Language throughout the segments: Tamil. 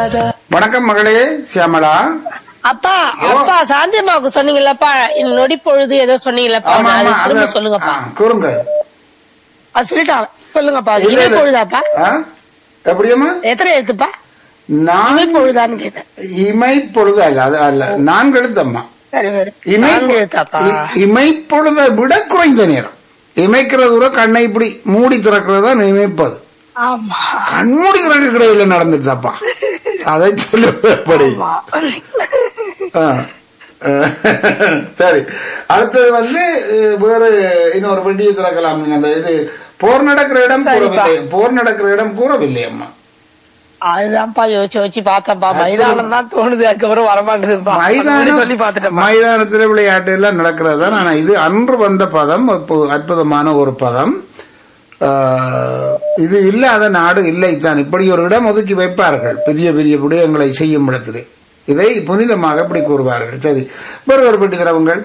ராதா வணக்கம் மகளே சியாமளா அப்பா அப்பா சாந்தியம்மாவுக்கு சொன்னீங்கல்லப்பா இந்த நொடி பொழுது ஏதோ சொன்னீங்கல்லப்பா ஆமா அது ஆமா திரும்ப அது- சொல்லுங்கப்பா ஆ, கூறுங்க அது சொல்லிட்டாங்க சொல்லுங்கப்பா அது இல்ல, இமை இல்ல. பொழுதாப்பா ஆ? எப்படியம்மா எத்தனை எழுத்துப்பா நான் இமை பொழுதான்னு கேட்டேன் இமை பொழுது அல்ல அது அல்ல நான்கு எழுத்தம்மா சரி சரி இமை நான்கு எழுத்தாப்பா இ- இமை பொழுதை விட குறைந்த நேரம் இமைக்கிறது கூட கண்ணை இப்படி மூடி திறக்கிறது தான் இமைப்பது ஆமா கண்மூடி திறக்க கிடையில நடந்துட்டாப்பா அதை சொல்லுவது எப்படி ஆமா. ஆ. அஹ், சரி அடுத்தது வந்து அஹ், வேறு இன்னொரு வண்டியை திறக்கலாம் நீங்க அந்த இது போர் நடக்கிற இடம் சரிப்பா. கூறவில்லை போர் நடக்கிற இடம் கூறவில்லை அம்மா அதுதான்ப்பா யோசிச்சு யோசிச்சு பார்த்தேன்ப்பா மைதானம் தான் தோணுது அதுக்கப்புறம் வரமாட்டேதுப்பா மைதானம் சொல்லி பாத்துட்டேன் மைதானத்துல விளையாட்டு எல்லாம் நடக்கிறது தான் ஆனா இது அன்று வந்த பதம் இப்போ அற்புதமான ஒரு பதம் ஆஹ், இது இல்லாத நாடு இல்லை தான் இப்படி ஒரு இடம் ஒதுக்கி வைப்பார்கள் பெரிய பெரிய விடயங்களை செய்யும் இடத்திலே இதை புனிதமாக இப்படி கூறுவார்கள் சரி வேறு ஒரு பெட்டி தரவுங்கள்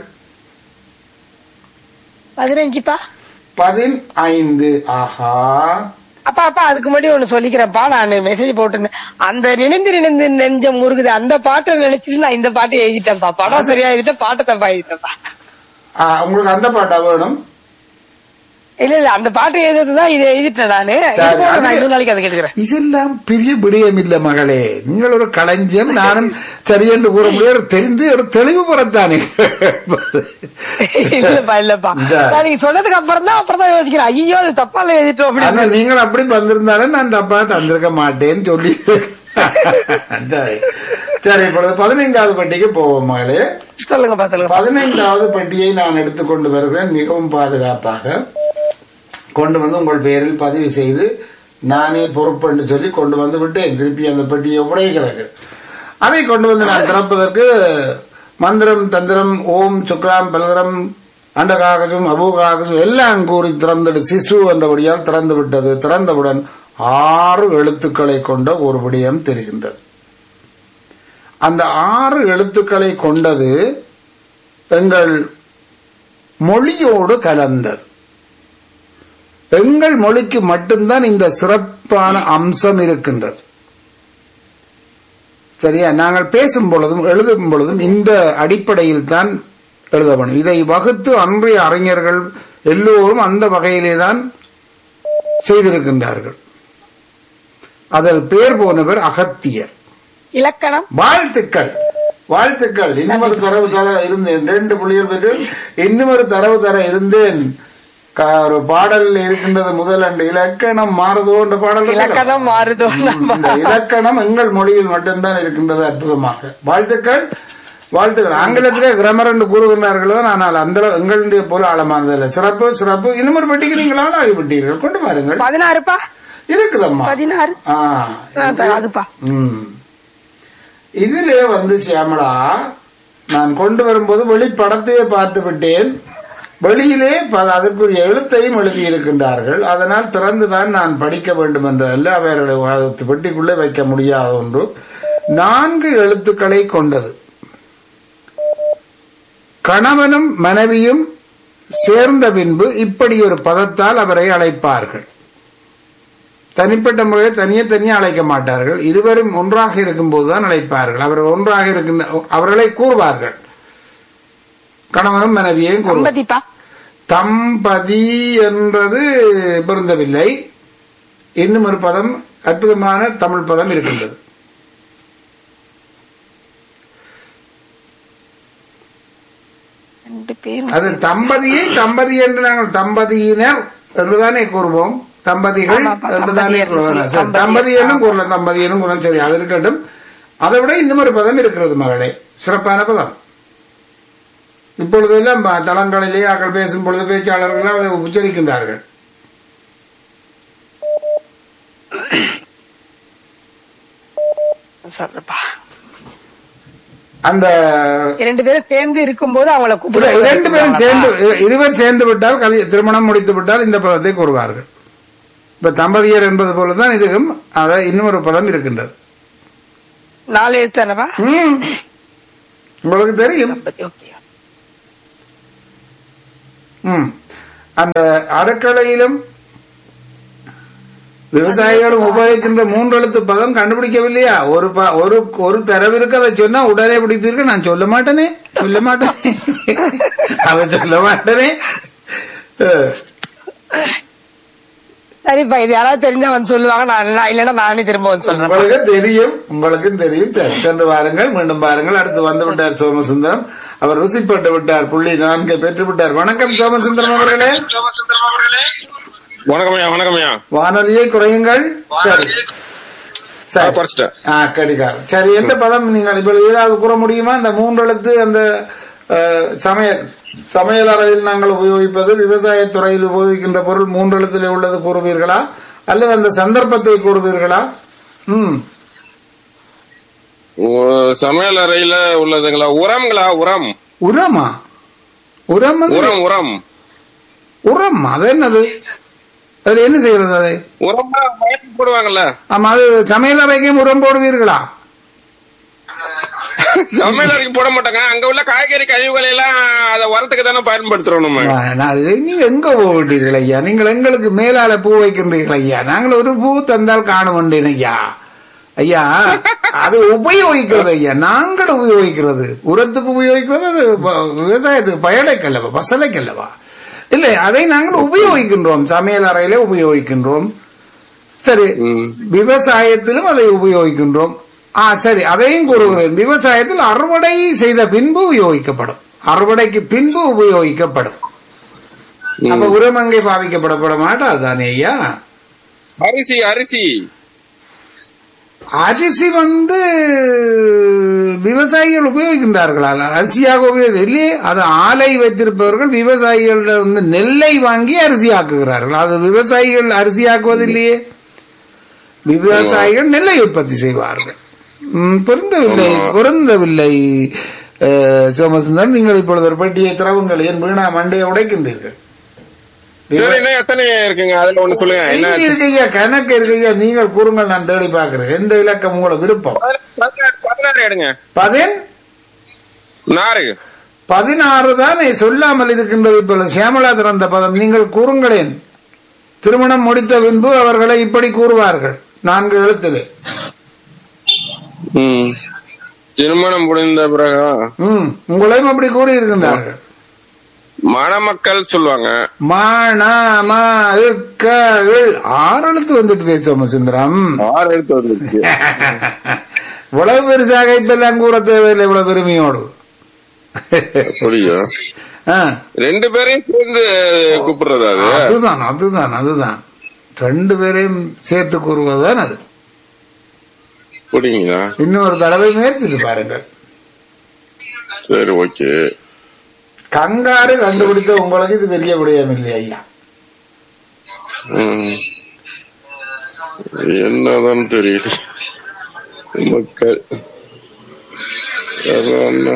பதினஞ்சுப்பா பதினைந்து ஆஹா அப்பா அப்பா அதுக்கு முன்னாடி ஒண்ணு சொல்லிக்கிறேன்ப்பா நான் மெசேஜ் போட்டிருந்தேன் அந்த நினைந்து நினைந்து நெஞ்சம் முருகுது அந்த பாட்டை நினைச்சிட்டு நான் இந்த பாட்டை எழுதிட்டேன்ப்பா படம் சரியா எழுதிட்டேன் பாட்டை தப்பா எழுதிட்டேன்ப்பா ஆ, உங்களுக்கு அந்த பாட்டா வேணும் இல்ல இல்ல அந்த பாட்டு எழுதுறதுதான் இதை எழுதிட்டேன் நானு இது சரி, போதும், நான் அது- இன்னொரு நாளைக்கு அதை கேட்டுக்கிறேன் இதெல்லாம் பெரிய விடயம் இல்ல மகளே நீங்கள் ஒரு களஞ்சியம் நானும் சரி என்று கூற முடியாது தெரிந்து ஒரு தெளிவு பெறத்தானே இல்லப்பா இல்லப்பா இந்த- நான் நீங்க சொன்னதுக்கு அப்புறம் தான் அப்புறம் தான் யோசிக்கிறேன் ஐயோ அது தப்பா எழுதிட்டோம் ஆனா அப்படின்னு நீங்கள் அப்படி வந்திருந்தாலும் நான் தப்பா தந்திருக்க மாட்டேன்னு சொல்லி சரி சரி இப்பொழுது பதினைந்தாவது பெட்டிக்கு போவோம் மகளே சொல்லுங்கப்பா சொல்லுங்க பதினைந்தாவது பெட்டியை நான் எடுத்துக்கொண்டு வருகிறேன் மிகவும் பாதுகாப்பாக கொண்டு வந்து உங்கள் பெயரில் பதிவு செய்து நானே பொறுப்பு என்று சொல்லி கொண்டு வந்து விட்டேன் திருப்பி அந்த பெட்டியை உடைக்கிறது அதை கொண்டு வந்து நான் திறப்பதற்கு மந்திரம் தந்திரம் ஓம் சுக்லாம் பலதரம் அண்டகாகசும் அபூகாகசும் எல்லாம் கூறி திறந்துடு சிசு என்றபடியால் திறந்து விட்டது திறந்தவுடன் ஆறு எழுத்துக்களை கொண்ட ஒரு விடயம் தெரிகின்றது அந்த ஆறு எழுத்துக்களை கொண்டது எங்கள் மொழியோடு கலந்தது எங்கள் மொழிக்கு மட்டும்தான் இந்த சிறப்பான அம்சம் இருக்கின்றது சரியா நாங்கள் பேசும் பொழுதும் எழுதும் பொழுதும் இந்த அடிப்படையில் தான் எழுத வேண்டும் இதை வகுத்து அன்றைய அறிஞர்கள் எல்லோரும் அந்த வகையிலே தான் செய்திருக்கின்றார்கள் அதில் பேர் போனவர் அகத்தியர் இலக்கணம் வாழ்த்துக்கள் வாழ்த்துக்கள் இன்னும் ஒரு தரவு தர இருந்தேன் ரெண்டு புள்ளிகள் பெற்று இன்னும் ஒரு தரவு தர இருந்தேன் க- ஒரு பாடல் இருக்கின்றது முதல் அண்டு இலக்கணம் மாறுதோ என்ற பாடல் இருக்கிறதா? இலக்கணம் மாறுதோ இந்த இலக்கணம் எங்கள் மொழியில் மட்டும்தான் இருக்கின்றது அற்புதமாக வாழ்த்துக்கள் வாழ்த்துக்கள் ஆங்கிலத்திலே கிராமர் என்று கூறுகிறார்களோ ஆனால் அந்த அளவு எங்களுடைய போல ஆழமானதில்லை சிறப்பு சிறப்பு இன்னும் ஒரு பெட்டிக்கு நீங்கள் ஆளாகிவிட்டீர்கள் கொண்டு பாருங்கள் பதினாறுப்பா இருக்குதம்மா பதினாறு ஆ, இது- அதுப்பா ம். இதிலே வந்து சியாமளா நான் கொண்டு வரும்போது வெளிப்படத்தையே பார்த்து விட்டேன் வெளியிலே ப- அதற்குரிய எழுத்தையும் எழுதி இருக்கின்றார்கள் அதனால் திறந்துதான் நான் படிக்க வேண்டும் என்றல்ல அவர்களை அது பெட்டிக்குள்ளே வைக்க முடியாத ஒன்று நான்கு எழுத்துக்களை கொண்டது கணவனும் மனைவியும் சேர்ந்த பின்பு இப்படி ஒரு பதத்தால் அவரை அழைப்பார்கள் தனிப்பட்ட முறையில் தனியே தனியே அழைக்க மாட்டார்கள் இருவரும் ஒன்றாக இருக்கும் போதுதான் அழைப்பார்கள் அவர் ஒன்றாக இருக்கின்ற அவர்களை கூறுவார்கள் கணவனும் மனைவியையும் கூறுவார் ஐம்பதிப்பா தம்பதி என்றது பொருந்தவில்லை இன்னும் ஒரு பதம் அற்புதமான தமிழ் பதம் இருக்கின்றது ரெண்டு பேரும் அது தம்பதியை தம்பதி என்று நாங்கள் தம்பதியினர் என்றுதானே கூறுவோம் தம்பதிகள் ஆமாப்பா, என்றுதானே தம்பதியர் கூறுவோம் சரி, தம்பதியர். தம்பதி என்னும் கூறலாம் தம்பதி என்னும் கூறலாம் சரி அது இருக்கட்டும் அதை விட இன்னும் ஒரு பதம் இருக்கிறது மகளே சிறப்பான பதம் இப்பொழுதெல்லாம் ப- தளங்களிலே ஆக்கள் பேசும் பொழுது பேச்சாளர்கள் அதை உச்சரிக்கின்றார்கள் சொல்றப்பா அந்த இரண்டு பேரும் சேர்ந்து இருக்கும்போது அவங்கள இல்ல, கூப்பிட இரண்டு பேரும் சேர்ந்து இ- இருவர் சேர்ந்து விட்டால் கல்வி- திருமணம் முடித்து விட்டால் இந்த பதத்தை கூறுவார்கள் இப்ப தம்பதியர் என்பது போலதான் இதுவும் அத இன்னும் ஒரு பதம் இருக்கின்றது நாலு எழுத்தானப்பா ம். உங்களுக்கு தெரியும் ஓகே ம். அந்த அடுக்கலையிலும் விவசாயிகள் உபயோகிக்கின்ற மூன்று எழுத்து பதம் கண்டுபிடிக்கவில்லையா ஒரு ப- ஒரு ஒரு தரவு இருக்கு அதை சொன்னா உடனே பிடிப்பீர்கள் நான் சொல்ல மாட்டேனே சொல்ல மாட்டேனே அதை சொல்ல மாட்டேனே அஹ், சரிப்பா இது யாராவது தெரிஞ்சா வந்து சொல்லுவாங்க நான் நான் இல்லைன்னா நானே திரும்ப வந்து சொல்றேன் உங்களுக்கு தெரியும் உங்களுக்கும் தெரியும் சரி, சென்று வாருங்கள் மீண்டும் பாருங்கள் அடுத்து வந்து விட்டார் சோமசுந்தரம் அவர் ருசிப்பட்டு விட்டார் புள்ளி நான்கை பெற்று விட்டார் வணக்கம் சோமசுந்தரம் அவர்களே வணக்கம்யா வணக்கம்யா வானொலியை குறையுங்கள் சரி சரி குறைச்சிட்டேன் ஆ கடிகாரம் சரி எந்த பதம் நீங்கள் இப்ப ஏதாவது கூற முடியுமா இந்த மூன்று எழுத்து அந்த அஹ், சமையல் சமையல் அறையில் நாங்கள் உபயோகிப்பது விவசாயத் துறையில் உபயோகிக்கின்ற பொருள் மூன்று எழுத்திலே உள்ளது கூறுவீர்களா அல்லது அந்த சந்தர்ப்பத்தை கூறுவீர்களா ம் உ- சமையல் அறையில உள்ளதுங்களா உரம்களா உரம் உரமா உரம் வந்து- உரம் உரம் உரம் அது என்னது அது என்ன செய்யறது அது உரம் வயலுக்கு போடுவாங்கல்ல ஆமா அது சமையல் அறைக்கும் உரம் போடுவீர்களா சமையல் அறைக்கு போட மாட்டாங்க அங்க உள்ள காய்கறி கழிவுகளை எல்லாம் அதை உரத்துக்கு தானே பயன்படுத்துறோம் நம்ம ஆ, நான் அது நீங்க எங்க போவிட்டீர்கள் ஐயா நீங்கள் எங்களுக்கு மேலால பூ வைக்கின்றீர்கள் ஐயா நாங்கள் ஒரு பூ தந்தால் காண மாட்டேன் ஐயா ஐயா அது உபயோகிக்கிறது ஐயா நாங்கள் உபயோகிக்கிறது உரத்துக்கு உபயோகிக்கிறது அது வ- விவசாயத்துக்கு பயலைக்கல்லவா பசலைக்கல்லவா இல்லை அதை நாங்கள் உபயோகிக்கின்றோம் சமையல் அறையில உபயோகிக்கின்றோம் சரி ம். விவசாயத்திலும் அதை உபயோகிக்கின்றோம் ஆ சரி அதையும் கூறுகிறேன் விவசாயத்தில் அறுவடை செய்த பின்பு உபயோகிக்கப்படும் அறுவடைக்கு பின்பு உபயோகிக்கப்படும் அப்ப உரம் அங்கே பாவிக்கப்படப்பட மாட்டாது தானே ஐயா அரிசி அரிசி அரிசி வந்து விவசாயிகள் உபயோகிக்கின்றார்களா அரிசியாக உபயோக இல்லையே அது ஆலை வைத்திருப்பவர்கள் விவசாயிகளிடம் வந்து நெல்லை வாங்கி அரிசி ஆக்குகிறார்கள் அது விவசாயிகள் அரிசி ஆக்குவது இல்லையே விவசாயிகள் நெல்லை உற்பத்தி செய்வார்கள் ம், பொருந்தவில்லை ஆமா. பொருந்தவில்லை அஹ், சோமசுந்தரன் நீங்கள் இப்பொழுது ஒரு பெட்டியை திறவுங்கள் ஏன் வீணா மண்டையை உடைக்கின்றீர்கள் சரி இன்னும் எத்தனை இருக்குங்க அதுல ஒண்ணு சொல்லுங்க என்ன இங்க இருக்கீங்க கணக்கு இருக்கீங்க நீங்கள் கூறுங்கள் நான் தேடி பார்க்கிறேன் எந்த இலக்கம் உங்களை விருப்பம் பதினாறு பதினாறு எடுங்க பதின் நாறு பதினாறு தானே சொல்லாமல் இருக்கின்றது இப்பொழுது சியாமலா திறந்த பதம் நீங்கள் கூறுங்களேன் திருமணம் முடித்த பின்பு அவர்களை இப்படி கூறுவார்கள் நான்கு எழுத்திலே ம். திருமணம் முடிந்த பிறகு ம் உங்களையும் அப்படி கூறியிருக்கின்றார்கள் மணமக்கள் சொல்லுவாங்க மணமகள் ஆறு எழுத்து வந்துட்டு சோமசுந்தரம் ஆறு எடுத்து வந்துருச்சு இவ்வளவு பெருசாக இப்ப எல்லாம் கூற தேவையில்லை இவ்வளவு பெருமையோடு அப்படியா ஆ, ரெண்டு பேரையும் சேர்ந்து கூப்பிடுறது அது அதுதான் அதுதான் அதுதான் ரெண்டு பேரையும் சேர்த்து கூறுவதுதான் அது அப்படிங்களா இன்னொரு தடவை முயற்சித்து பாருங்கள் சரி ஓகே கங்காரு கண்டுபிடித்த உங்களுக்கு இது பெரிய விடயம் இல்லை ஐயா ம். என்னதான் தெரியல மக்கள் அதான் என்ன.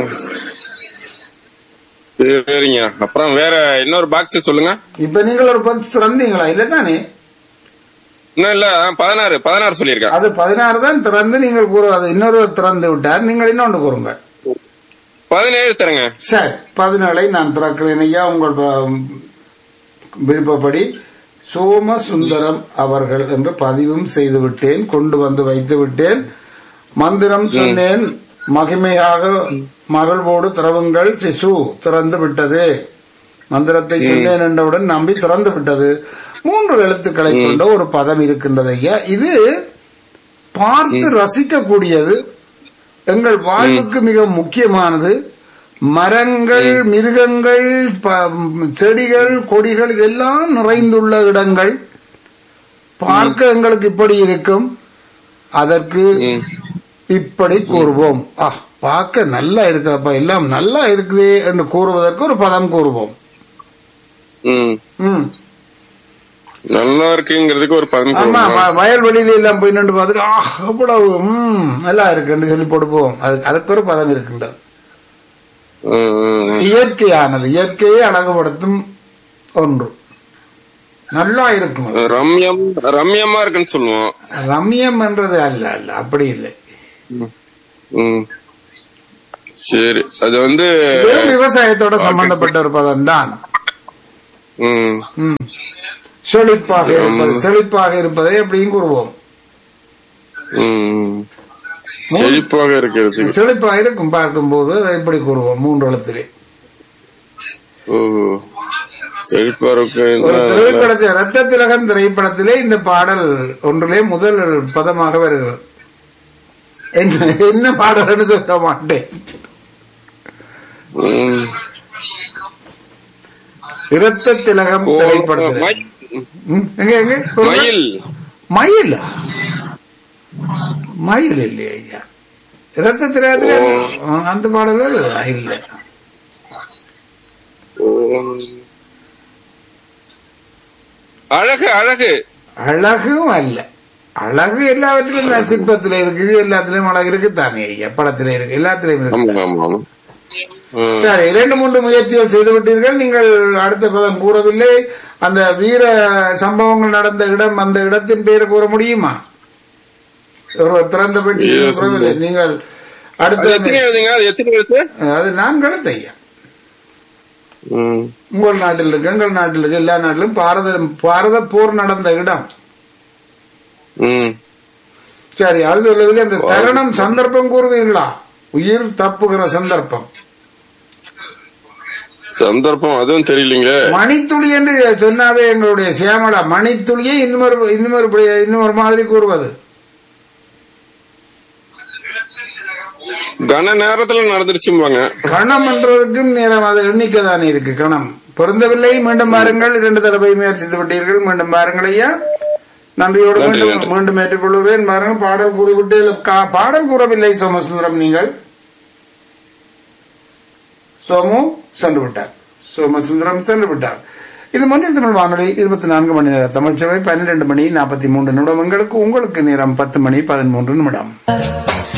சரிங்க அப்புறம் வேற இன்னொரு பாக்ஸ் சொல்லுங்க இப்ப நீங்கள் ஒரு பக்ஸ் திறந்தீங்களா இல்ல தானே இன்னும் இல்ல பதினாறு பதினாறு சொல்லியிருக்கேன் அது பதினாறு தான் திறந்து நீங்கள் கூறு அது இன்னொரு திறந்து விட்டார் நீங்கள் இன்னொன்று கூறுங்க பதினேழு தரங்க சரி பதினேழை நான் திறக்கிறேன் ஐயா உங்கள் ப- விருப்பப்படி சோமசுந்தரம் அவர்கள் என்று பதிவும் செய்து விட்டேன் கொண்டு வந்து வைத்து விட்டேன் மந்திரம் சொன்னேன் மகிமையாக மகிழ்வோடு திறவுங்கள் சிசு திறந்து விட்டது மந்திரத்தை சொன்னேன் என்றவுடன் நம்பி திறந்து விட்டது மூன்று எழுத்துக்களை கொண்ட ஒரு பதம் இருக்கின்றது ஐயா இது பார்த்து ரசிக்கக்கூடியது எங்கள் வாழ்வுக்கு மிக முக்கியமானது மரங்கள் மிருகங்கள் ப- செடிகள் கொடிகள் இதெல்லாம் நிறைந்துள்ள இடங்கள் பார்க்க எங்களுக்கு இப்படி இருக்கும் அதற்கு ம். இப்படி கூறுவோம் ஆ பார்க்க நல்லா இருக்குதப்பா எல்லாம் நல்லா இருக்குதே என்று கூறுவதற்கு ஒரு பதம் கூறுவோம் ம் ம் நல்லா இருக்குங்கிறதுக்கு ஒரு பதம் ஆமா சொல்லணுமா? வ- வயல்வெளியில எல்லாம் போய் நின்று பார்த்துட்டு ஆ அவ்வளவு ம் நல்லா இருக்குன்னு சொல்லி போடுவோம் அதுக்கு அதுக்கு ஒரு பதம் இருக்கின்றது ம், ம், ம். இயற்கையானது இயற்கையை அழகுபடுத்தும் ஒன்று நல்லா இருக்கும் அது. ரம்யம் ரம்யமா இருக்குன்னு சொல்லுவோம் ரம்யம் என்றது அல்ல அல்ல அப்படி இல்லை ம். சரி அது வந்து வெறும் விவசாயத்தோட சம்பந்தப்பட்ட ஒரு பதம் தான் ம், ம். செழிப்பாக இருப்பது செழிப்பாக இருப்பதை எப்படியும் கூறுவோம் ம். செழிப்பாக இருக்கிறது செழிப்பாக இருக்கும் பார்க்கும்போது அதை எப்படி கூறுவோம் மூன்று எழுத்திலே ஓஹோ செழிப்பா இருக்கு ஒரு திரைப்படத்தில் ரத்த திலகம் திரைப்படத்திலே இந்த பாடல் ஒன்றிலே முதல் பதமாக வருகிறது என்ன என்ன பாடல்னு சொல்ல மாட்டேன் ம். இரத்த திலகம் ஓ, திரைப்படத்தில் மய்- ம், எங்க எங்க மயில் மயில் மயில் இல்லையா ஐயா இரத்த திலகத்துல ஓ. அந்த பாடல்கள் இல்ல ம். அழகு அழகு அழகும் அல்ல அழகு எல்லாவற்றிலும் தான் சிற்பத்திலே இருக்குது எல்லாத்திலையும் அழகு இருக்குத்தானே ஐயா படத்திலே இருக்கு எல்லாத்திலையும் இருக்கு ஆமா ஆமா ஆமா ம். சரி இரண்டு மூன்று முயற்சிகள் செய்து விட்டீர்கள் நீங்கள் அடுத்த பதம் கூறவில்லை அந்த வீர சம்பவங்கள் நடந்த இடம் அந்த இடத்தின் பெயரை கூற முடியுமா ஒரு திறந்த பெட்டி வீர கூறவில்லை. சம்பவம். நீங்கள் அது அடுத்த எத்தனை எழுதுங்க அது எத்தனை எழுத்து அது நான் கழுத்து ஐயா ம். உங்கள் நாட்டில் இருக்கு எங்கள் நாட்டில் இருக்கு எல்லா நாட்டிலும் பாரத பாரத போர் நடந்த இடம் ம். சரி அது சொல்லவில்லை அந்த தருணம் சந்தர்ப்பம் கூறுவீர்களா உயிர் தப்புகிற சந்தர்ப்பம் சந்தர்ப்பம் அதுவும் தெரியலீங்க மணித்துளி என்று சொன்னாவே எங்களுடைய சியாமலா மணித்துளியை இன்னொரு இன்னொரு படி- இன்னொரு மாதிரி கூறுவது கன நேரத்துல நடந்துருச்சும்பாங்க கணம் என்றதுக்கும் நேரம் அது எண்ணிக்கை தானே இருக்கு கணம் பொருந்தவில்லை மீண்டும் பாருங்கள் இரண்டு தடவை முயற்சித்து விட்டீர்கள் மீண்டும் பாருங்கள் ஐயா நன்றியோடு நன்றி, மீண்டும் நன்றி. மீண்டும் ஏற்றுக்கொள்கிறேன் பாருங்கள் பாடல் கூறிவிட்டு கா- பாடல் கூறவில்லை சோமசுந்தரம் நீங்கள் சோமு சென்று விட்டார் சோமசுந்தரம் சென்று விட்டார் இது மண்ணில் தமிழ் வானொலி இருபத்தி நான்கு மணி நேர தமிழ்ச்சவை பன்னிரண்டு மணி நாற்பத்தி மூன்று நிமிடம் எங்களுக்கு உங்களுக்கு நேரம் பத்து மணி பதிமூன்று நிமிடம்